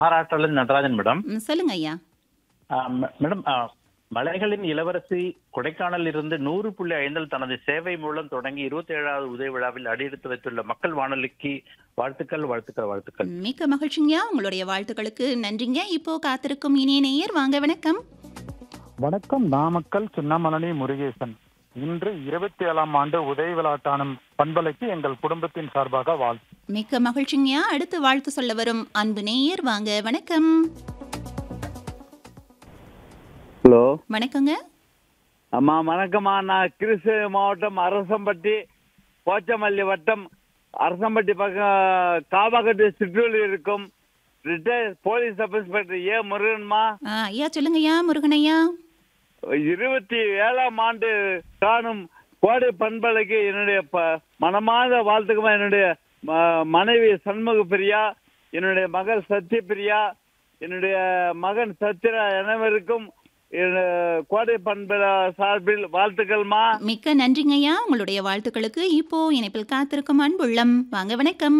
பாராட்டலன் Natarajan madam ம், சொல்லுங்க ஐயா ஆ, ம- மேடம் ஆ, மலைகளின் இளவரசி கொடைக்கானல் இருந்து நூறு புள்ளி ஐந்தில் தனது சேவை மூலம் தொடங்கி இருபத்தி ஏழாவது உதய விழாவில் அடியெடுத்து வைத்துள்ள மக்கள் வானொலிக்கு வாழ்த்துக்கள் வாழ்த்துக்கள் வாழ்த்துக்கள் ம், மிக்க மகிழ்ச்சிங்கய்யா உங்களுடைய வாழ்த்துக்களுக்கு நன்றிங்க இப்போ காத்திருக்கும் இனிய நேயர் வாங்க வணக்கம் வணக்கம் நாமக்கல் சின்னமலனி முருகேசன் இன்று இருபத்தி ஏழாம் ஆண்டு உதய விழாட்டான பண்பலைக்கு எங்கள் குடும்பத்தின் சார்பாக வாழ்த்து மிக்க மகிழ்ச்சிங்கய்யா அடுத்து வாழ்த்து சொல்ல வரும் அன்பு நேயர் வாங்க வணக்கம் ஹலோ வணக்கங்க அம்மா வணக்கம்மா நான் கிருஷ்ணகிரி மாவட்டம் அரசம்பட்டி போச்சமல்லி வட்டம் அரசம்பட்டி பக்கம் காவாக்கட்டு சிற்றூரில் இருக்கும் retired police sub inspector A முருகன்மா ஆ, ஐயா சொல்லுங்கய்யா முருகனையா இருபத்தி ஏழாம் ஆண்டு காணும் கோடை பண்பலைக்கு என்னுடைய ப- மனமார்ந்த வாழ்த்துக்குமா என்னுடைய ம- மனைவி சண்முக பிரியா என்னுடைய மகள் சத்யபிரியா என்னுடைய மகன் சத்யரா அனைவருக்கும் என்னுடைய கோடை பண்பல சார்பில் வாழ்த்துக்கள்மா மிக்க நன்றிங்கய்யா உங்களுடைய வாழ்த்துக்களுக்கு இப்போ இணைப்பில் காத்திருக்கும் அன்புள்ளம் வாங்க வணக்கம்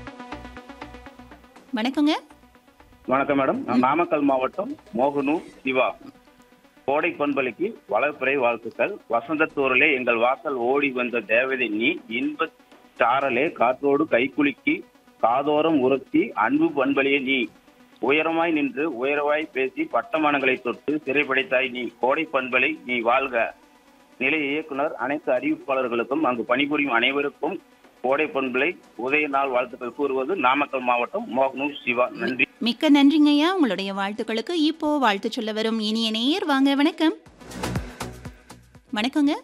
வணக்கங்க வணக்கம் மேடம் நான் நாமக்கல் மாவட்டம் மோகனூர் சிவா கோடை பண்பலைக்கு வளர்ப்பிறை வாழ்த்துக்கள் வசந்தத்தூரிலே எங்கள் வாசல் ஓடி வந்த தேவதை நீ இன்ப சாரலே காற்றோடு கைக்குலுக்கி காதோரம் உரத்தி அன்பு பண்பலியே நீ உயரமாய் நின்று உயரவாய் பேசி பட்டமானங்களை தொட்டு சிறைப்படைத்தாய் நீ கோடை பண்பலை நீ வாழ்க நிலைய இயக்குனர் அனைத்து அறிவிப்பாளர்களுக்கும் அங்கு பணிபுரியும் அனைவருக்கும் கோடை பண்பலை உதய நாள் வாழ்த்துக்கள் கூறுவது நாமக்கல் மாவட்டம் மோகனூர் சிவா நன்றி மிக்க நன்றிங்கய்யா உங்களுடைய வாழ்த்துக்களுக்கு இப்போ வாழ்த்து சொல்ல வரும் இனிய நேயர் வாங்க வணக்கம் வணக்கங்க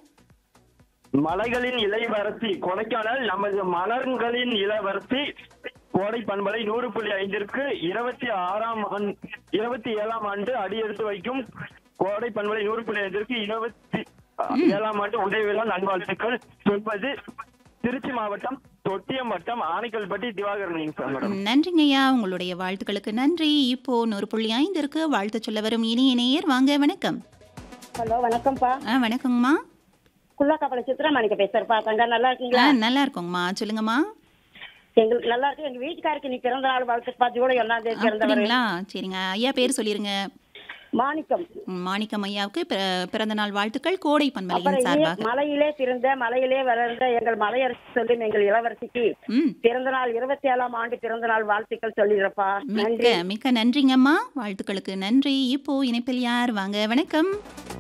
மலைகளின் இளவரசி கொடைக்கானல் நமது மலர்களின் இளவரசி கோடை பண்பலை நூறு புள்ளி ஐந்திற்கு இருபத்தி ஆறாம் ஆண்டு இருபத்தி ஏழாம் ஆண்டு அடியெடுத்து வைக்கும் கோடை பண்பலை நூறு புள்ளி ஐந்திற்கு இருபத்தி ஏழாம் ஆண்டு உதய விழா நல்வாழ்த்துக்கள் சொல்வது திருச்சி மாவட்டம் தொட்டியம் வட்டம் ஆனைக்கல்பட்டி திவாகரன் சார் மேடம் நன்றிங்கய்யா உங்களுடைய வாழ்த்துக்களுக்கு நன்றி இப்போ நூறு புள்ளி ஐந்திற்கு வாழ்த்து சொல்ல வரும் இனிய நேயர் வாங்க வணக்கம் ஹலோ வணக்கம்ப்பா ஆ வணக்கங்கம்மா குள்ளாக்காப்பள சித்ராமணிக்க பேசுறப்பா தங்க நல்லா ஆ இருக்கீங்களா நல்லா இருக்கோங்கம்மா சொல்லுங்கம்மா எங்களுக்கு நல்லா இருக்கு எங்க வீட்டுக்காருக்கு நீ பிறந்த நாள் வாழ்த்துப்பா ஜூலை ஒன்னாம் தேதி பிறந்தவர் அப்படிங்களா சரிங்க ஐயா பேர் சொல்லிருங்க மாணிக்கம் ம், மாணிக்கம் ஐயாவுக்கு பிற- பிறந்த நாள் வாழ்த்துக்கள் கோடை அப்புறம் பண்பலையின் இளைய- சார்பாக மலையிலே பிறந்த மலையிலே வளர்ந்த எங்கள் மலையரசி சொல்லும் எங்கள் இளவரசிக்கு ம் பிறந்த நாள் இருபத்தி ஏழாம் ஆண்டு பிறந்த நாள் வாழ்த்துக்கள் சொல்லிடுறப்பா மிக்க நன்றி மிக்க நன்றிங்கம்மா வாழ்த்துக்களுக்கு நன்றி இப்போ இணைப்பில் யார் வாங்க வணக்கம்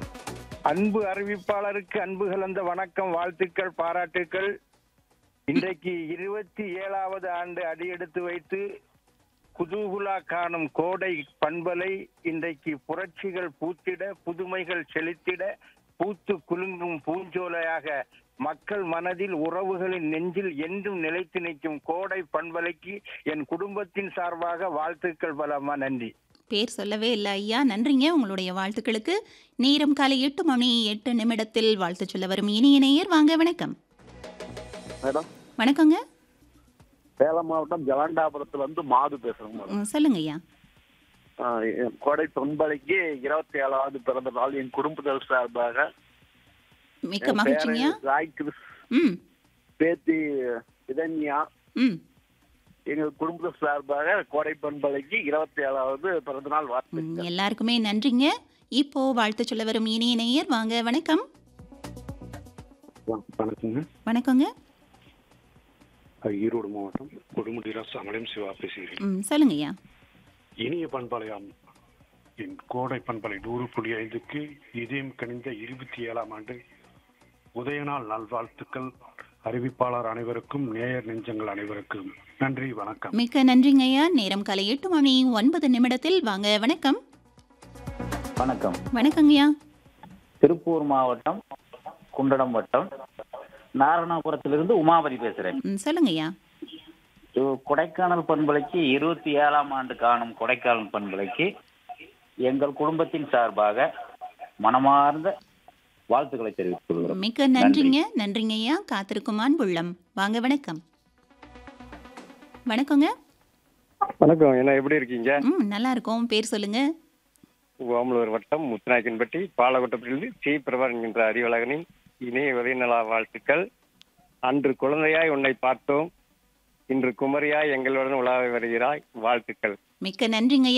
அன்பு அறிவிப்பாளருக்கு அன்பு கலந்த வணக்கம் வாழ்த்துக்கள் பாராட்டுக்கள் இன்றைக்கு இருபத்தி ஏழாவது ஆண்டு அடியெடுத்து வைத்து குதூகுலா காணும் கோடை பண்பலை இன்றைக்கு புரட்சிகள் பூத்திட புதுமைகள் செழித்திட பூத்து குலுங்கும் பூஞ்சோலையாக மக்கள் மனதில் உறவுகளின் நெஞ்சில் என்றும் நிலைத்து நிற்கும் கோடை பண்பலைக்கு என் குடும்பத்தின் சார்பாக வாழ்த்துக்கள் பலமா நன்றி பேர் சொல்லவே இல்லை ஐயா நன்றிங்க உங்களுடைய வாழ்த்துக்களுக்கு நேரம் காலை எட்டு மணி எட்டு நிமிடத்தில் வாழ்த்து சொல்ல வரும் இனிய நேயர் வாங்க வணக்கம் மேடம் வணக்கங்க சேலம் மாவட்டம் ஜலண்டாபுரத்துல இருந்து மாது பேசுறேங்க மேடம் ம், சொல்லுங்க ஐயா ஆஹ் என் கோடை தொன்பலைக்கு இருபத்தி ஏழாவது பிறந்த நாள் என் குடும்பத்தினர் சார்பாக மிக்க என் மகிழ்ச்சிங்கய்யா பேரன் ராய் கிறிஸ் ம் பேத்தி இதன்யா ம் எங்கள் குடும்ப சார்பாக கோடை பண்பலைக்கு இருபத்தி ஏழாவது பிறந்த நாள் ம், வாழ்த்துக்கள் எல்லாருக்குமே நன்றிங்க இப்போ வாழ்த்து சொல்ல வரும் இனிய நேயர் வாங்க வணக்கம் வணக்கங்க வணக்கங்க அது ஈரோடு மாவட்டம் கொடுமுடிரா சமயம் சிவா பேசுகிறேன் ம் சொல்லுங்க ஐயா இனிய பண்பலையாம் என் கோடை பண்பலை நூறு புள்ளி ஐந்துக்கு இதயம் கணிந்த இருபத்தி ஏழாம் ஆண்டு உதயநாள் நல்வாழ்த்துக்கள் அறிவிப்பாளர் அனைவருக்கும் நேயர் நெஞ்சங்கள் அனைவருக்கும் நன்றி வணக்கம் மிக்க நன்றிங்க ஐயா நேரம் காலை எட்டு மணி ஒன்பது நிமிடத்தில் வாங்க வணக்கம் வணக்கம் வணக்கங்கய்யா திருப்பூர் மாவட்டம் குண்டடம் வட்டம் நாரணாபுரத்திலிருந்து உமாபதி பேசுறேன் ம் சொல்லுங்க ஐயா இது கொடைக்கானல் பண்பலைக்கு இருபத்தி ஏழாம் ஆண்டு காணும் கொடைக்கானல் பண்பலைக்கு எங்கள் குடும்பத்தின் சார்பாக மனமார்ந்த வாழ்த்துக்களை தெரிவித்துக் கொள்கிறோம் மிக்க நன்றிங்க நன்றிங்க ஐயா காத்திருக்கும் அன்புள்ளம் வாங்க வணக்கம் வணக்கங்க வணக்கம் என்ன எப்படி இருக்கீங்க ம் நல்லா இருக்கோம் பேர் சொல்லுங்க ஓமலூர் வட்டம் முத்துநாயக்கன்பட்டி பாலகோட்டத்திலிருந்து சி பிரபர் என்கின்ற அறிவழகனின் இணைய உதயநலா வாழ்த்துக்கள் அன்று குழந்தையாய் உன்னை பார்த்தோம் இன்று குமரியாய் எங்களுடன் உலாவி வருகிறாய் வாழ்த்துக்கள் மிக்க நன்றிங்க